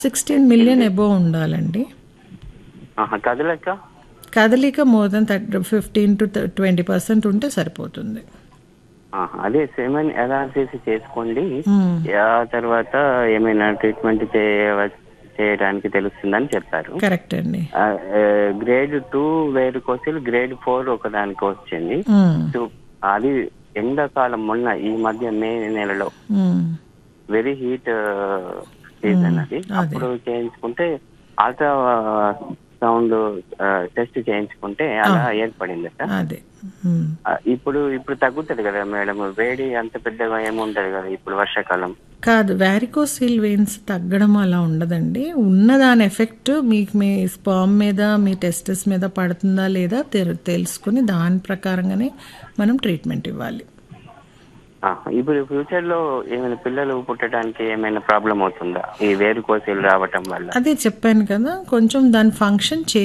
Sixteen million above ఉండాలండి ఆహా, కదలక కదలిక more than thirty fifteen to twenty percent ఉంటే సరిపోతుంది ఆహా, అదే సెమెన్ ఎనాలిసిస్ చేసుకోండి మ్మ్. ఆ తర్వాత ఏమైనా ట్రీట్మెంట్ చేయవ చేయడానికి తెలుస్తుందని చెప్పారు కరెక్ట్ అండి ఆ, ఏ, గ్రేడ్ టూ వేరు కోసిల్ గ్రేడ్ ఫోర్ ఒకదానికి వచ్చింది మ్మ్. టు- అది ఎండాకాలం మొన్న ఈ మధ్య మే నెలలో మ్మ్. వెరీ హీట్ సీజన్ అది అదే. అప్పుడు చేయించుకుంటే అల్ట్రా సౌండ్ టెస్ట్ చేయించుకుంటే అలా ఏర్పడింది సార్ అదే మ్మ్. ఇప్పుడు ఇప్పుడు తగ్గుతుంది కదా మేడం వేడి అంత పెద్దగా ఏముంటది కదా ఇప్పుడు వర్షాకాలం కాదు వ్యారికోసిల్ వెయిన్స్ తగ్గడం అలా ఉండదండి ఉన్న దాని ఎఫెక్ట్ మీకు మీ స్పామ్ మీద మీ టెస్టెస్ మీద పడుతుందా లేదా తెలు- తెలుసుకుని దాని ప్రకారంగానే మనం ట్రీట్మెంట్ ఇవ్వాలి ఆ, ఇప్పుడు ఫ్యూచర్ లో ఏమైనా పిల్లలు పుట్టడానికి ఏమైనా ప్రాబ్లం అవుతుందా ఈ వేరు కోసిలు రావటం వల్ల అదే చెప్పాను కదా కొంచెం దాని ఫంక్షన్ చే